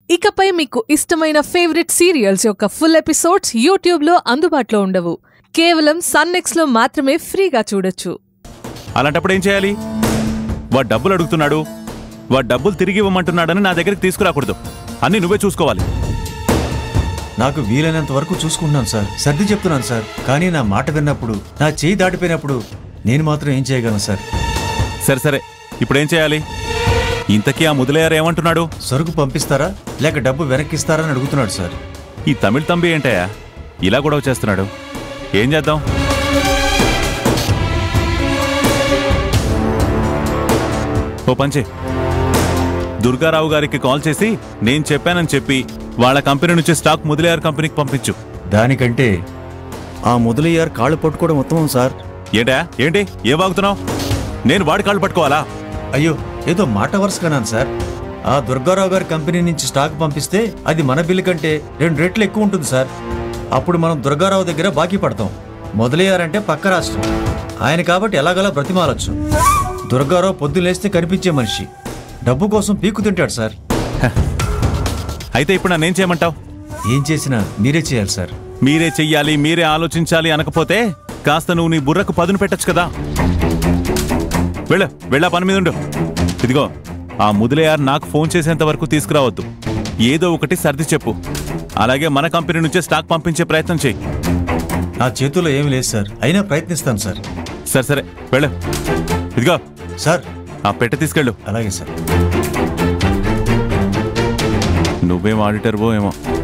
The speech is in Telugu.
ఇకపై మీకు ఇష్టమైన ఫేవరెట్ సీరియల్స్ యొక్క ఫుల్ ఎపిసోడ్స్ యూట్యూబ్లో అందుబాటులో ఉండవు కేవలం సన్నెక్స్లో మాత్రమే ఫ్రీగా చూడొచ్చు అలాంటప్పుడు ఏం చేయాలి వాడు డబ్బులు అడుగుతున్నాడు వాడు డబ్బులు తిరిగి ఇవ్వమంటున్నాడని నా దగ్గరికి తీసుకురాకూడదు అన్నీ నువ్వే చూసుకోవాలి నాకు వీలైనంత వరకు చూసుకుంటున్నాను సార్ సర్ది చెప్తున్నాను సార్ కానీ నా మాట విన్నప్పుడు నా చేయి దాటిపోయినప్పుడు నేను మాత్రం ఏం చేయగలను సార్ సరే సరే ఇప్పుడు ఏం చేయాలి ఇంతకీ ఆ ముదలయ్యారు ఏమంటున్నాడు సరుకు పంపిస్తారా లేక డబ్బు వెనక్కిస్తారా అని అడుగుతున్నాడు సార్ ఈ తమిళ తంబి ఏంటయ్యా ఇలా గొడవ చేస్తున్నాడు ఏం చేద్దాం ఓ పంచే దుర్గారావు గారికి కాల్ చేసి నేను చెప్పానని చెప్పి వాళ్ళ కంపెనీ నుంచి స్టాక్ ముదిలేయార్ కంపెనీకి పంపించు దానికంటే ఆ మొదలయ్యారు కాళ్ళు పట్టుకోవడం ఉత్తమం సార్ ఏంటా ఏంటి ఏ బాగుతున్నావు నేను వాడి కాళ్ళు పట్టుకోవాలా అయ్యో ఏదో మాట వరుసగానాను సార్ ఆ దుర్గారావు గారి కంపెనీ నుంచి స్టాక్ పంపిస్తే అది మన బిల్లు కంటే రెండు రెట్లు ఎక్కువ ఉంటుంది సార్ అప్పుడు మనం దుర్గారావు దగ్గర బాకీ పడతాం మొదలయ్యారంటే పక్క రాష్ట్రం ఆయన కాబట్టి ఎలాగలా బ్రతిమాలొచ్చు దుర్గారావు పొద్దు లేస్తే కనిపించే మనిషి డబ్బు కోసం పీకు తింటాడు సార్ అయితే ఇప్పుడు నన్నేం చేయమంటావు ఏం చేసినా మీరే చేయాలి సార్ మీరే చెయ్యాలి మీరే ఆలోచించాలి అనకపోతే కాస్త నువ్వు నీ బుర్రకు పదును పెట్టొచ్చు కదా వెళ్ళు వెళ్ళా పని మీద ఉండు ఇదిగో ఆ ముదిలేయార్ నాకు ఫోన్ చేసేంత వరకు తీసుకురావద్దు ఏదో ఒకటి సర్ది చెప్పు అలాగే మన కంపెనీ నుంచే స్టాక్ పంపించే ప్రయత్నం చెయ్యి నా చేతుల్లో ఏమీ లేదు సార్ అయినా ప్రయత్నిస్తాను సార్ సరే సరే వెళ్ళు ఇదిగో సార్ ఆ పెట్టె తీసుకెళ్ళు అలాగే సార్ నువ్వేం ఆడిటర్వో ఏమో